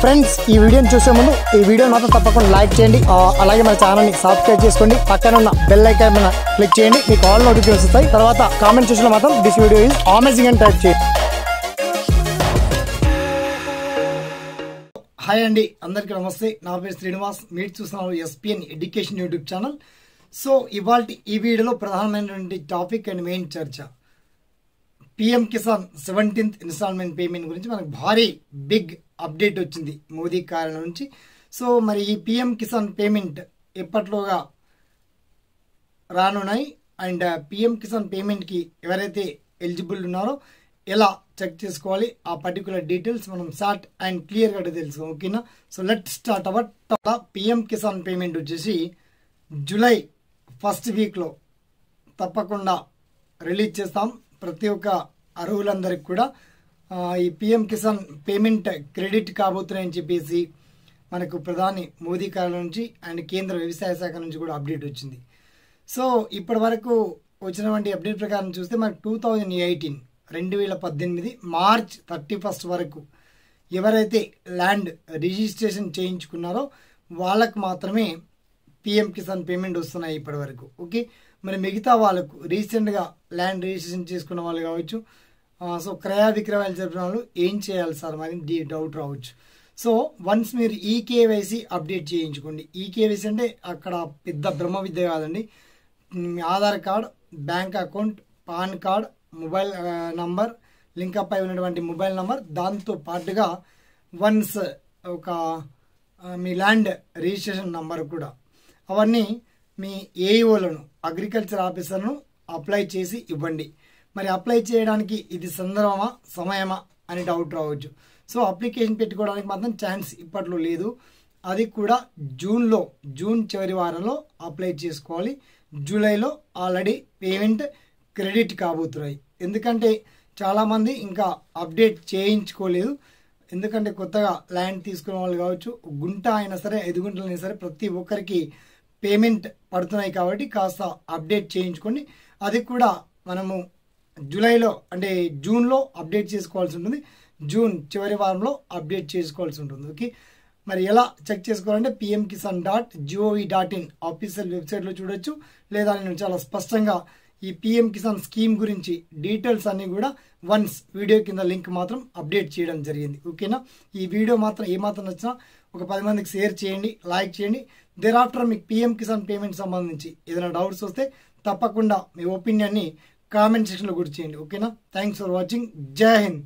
friends ఈ వీడియోని చూసే ముందు ఈ వీడియో మాత్రం తప్పకుండా లైక్ చేయండి ఆ, అలాగే మన ఛానల్ ని సబ్స్క్రైబ్ చేసుకోండి పక్కన ఉన్న బెల్ ఐకాన్ మీద క్లిక్ చేయండి మీకు ఆల్ నోటిఫికేషన్ వస్తాయి తర్వాత కామెంట్ సెక్షన్ లో మాత్రం దిస్ వీడియో ఇస్ అమేజింగ్ అని టైప్ చేయండి హాయ్ అండి అందరికీ నమస్తే నా పేరు శ్రీనివాస్ మీరు చూస్తున్నారు SPN education YouTube channel so ఇవాళ ఈ వీడియోలో ప్రధానమైనటువంటి టాపిక్ అండ్ మెయిన్ చర్చ PM Kisan seventeenth installment payment గురించి మనకు భారీ బిగ్ అప్డేట్ వచ్చింది మోదీ కారణం నుంచి సో మరి ఈ పిఎం కిసాన్ పేమెంట్ ఎప్పట్లోగా రానున్నాయి అండ్ పిఎం కిసాన్ పేమెంట్కి ఎవరైతే ఎలిజిబుల్ ఉన్నారో ఎలా చెక్ చేసుకోవాలి ఆ పర్టికులర్ డీటెయిల్స్ మనం షార్ట్ అండ్ క్లియర్గా తెలుసు ఓకేనా so let start our PM Kisan payment వచ్చేసి జూలై ఫస్ట్ వీక్లో తప్పకుండా రిలీజ్ చేస్తాం ప్రతి ఒక్క అర్హులందరికి కూడా ఆ, ఈ పిఎం కిసాన్ పేమెంట్ క్రెడిట్ కాబోతున్నాయని చెప్పేసి మనకు ప్రధాని మోదీ కాలం నుంచి అండ్ కేంద్ర వ్యవసాయ శాఖ నుంచి కూడా అప్డేట్ వచ్చింది సో ఇప్పటి వరకు వచ్చినటువంటి అప్డేట్ ప్రకారం చూస్తే మనకు టూ థౌజండ్ ఎయిటీన్ రెండు వేల పద్దెనిమిది మార్చ్ థర్టీ ఫస్ట్ వరకు ఎవరైతే ల్యాండ్ రిజిస్ట్రేషన్ చేయించుకున్నారో వాళ్ళకు మాత్రమే పిఎం కిసాన్ పేమెంట్ వస్తున్నాయి ఇప్పటి వరకు ఓకే మరి మిగతా వాళ్ళకు రీసెంట్గా ల్యాండ్ రిజిస్ట్రేషన్ చేసుకున్న వాళ్ళు కావచ్చు ఆ, సో క్రయ విక్రయాలు జరిపిన వాళ్ళు ఏం చేయాలి సార్ మరి డీ డౌట్ రావచ్చు సో వన్స్ మీరు ఈకేవైసీ అప్డేట్ చేయించుకోండి ఈకేవైసీ అంటే అక్కడ పెద్ద బ్రహ్మ విద్య కాదండి మీ Aadhaar card bank account PAN card mobile ఆ, నంబర్ లింక్ అప్ అయి ఉన్నటువంటి మొబైల్ నంబర్ దాంతో పాటుగా వన్స్ ఒక ఆ, మీ ల్యాండ్ రిజిస్ట్రేషన్ నంబర్ కూడా అవన్నీ మీ ఏఈఓలను అగ్రికల్చర్ ఆఫీసర్ను అప్లై చేసి ఇవ్వండి మరి అప్లై చేయడానికి ఇది సందర్భమా సమయమా అని డౌట్ రావచ్చు సో అప్లికేషన్ పెట్టుకోవడానికి మాత్రం ఛాన్స్ ఇప్పట్లో లేదు అది కూడా జూన్లో జూన్ చివరి వారంలో అప్లై చేసుకోవాలి జూలైలో ఆల్రెడీ పేమెంట్ క్రెడిట్ కాబోతున్నాయి ఎందుకంటే చాలామంది ఇంకా అప్డేట్ చేయించుకోలేదు ఎందుకంటే కొత్తగా ల్యాండ్ తీసుకునే వాళ్ళు కావచ్చు గుంట అయినా సరే ఐదు గుంటలైనా సరే ప్రతి ఒక్కరికి పేమెంట్ పడుతున్నాయి కాబట్టి కాస్త అప్డేట్ చేయించుకోండి అది కూడా మనము జూలైలో అంటే జూన్లో అప్డేట్ చేసుకోవాల్సి ఉంటుంది జూన్ చివరి వారంలో అప్డేట్ చేసుకోవాల్సి ఉంటుంది ఓకే మరి ఎలా చెక్ చేసుకోవాలంటే PM Kisan dot gov dot in official వెబ్సైట్లో చూడొచ్చు లేదా నేను చాలా స్పష్టంగా ఈ పిఎం కిసాన్ స్కీమ్ గురించి డీటెయిల్స్ అన్ని కూడా వన్స్ వీడియో కింద లింక్ మాత్రం అప్డేట్ చేయడం జరిగింది ఓకేనా ఈ వీడియో మాత్రం ఏమాత్రం నచ్చినా ఒక పది మందికి షేర్ చేయండి లైక్ చేయండి దేర్ ఆఫ్టర్ మీకు పిఎం కిసాన్ పేమెంట్ సంబంధించి ఏదైనా డౌట్స్ వస్తే తప్పకుండా మీ ఒపీనియన్ని కామెంట్ సెక్షన్లో గుర్తు చేయండి ఓకేనా థ్యాంక్స్ ఫర్ వాచింగ్ జై హింద్